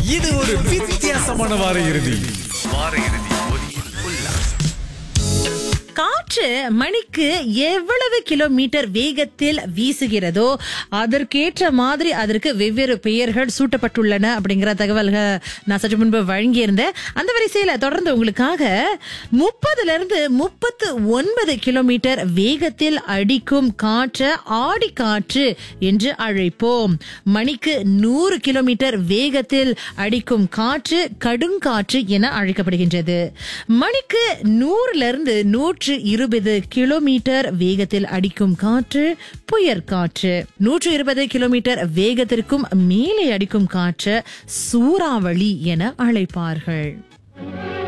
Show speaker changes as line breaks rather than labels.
இது ஒரு வித்தியாசமான வார இறுதி
காற்று மணிக்கு எவ்வளவு கிலோமீட்டர் வேகத்தில் வீசுகிறதோ அதற்கேற்ற மாதிரி அதற்கு வெவ்வேறு பெயர்கள் சூட்டப்பட்டுள்ளன அப்படிங்கிற தகவல்கள் நான் சற்று முன்பு வழங்கியிருந்தேன் அந்த வரிசையில தொடர்ந்து உங்களுக்காக முப்பதுல இருந்து முப்பத்து ஒன்பது கிலோமீட்டர் வேகத்தில் அடிக்கும் காற்றை ஆடி காற்று என்று அழைப்போம் மணிக்கு நூறு கிலோமீட்டர் வேகத்தில் அடிக்கும் காற்று கடுங்காற்று என அழைக்கப்படுகின்றது மணிக்கு நூறுல இருந்து நூற்று இருபது கிலோமீட்டர் வேகத்தில் அடிக்கும் காற்று புயற்காற்று நூற்று இருபது கிலோமீட்டர் வேகத்திற்கும் மேலே அடிக்கும் காற்று சூறாவளி என அழைப்பார்கள்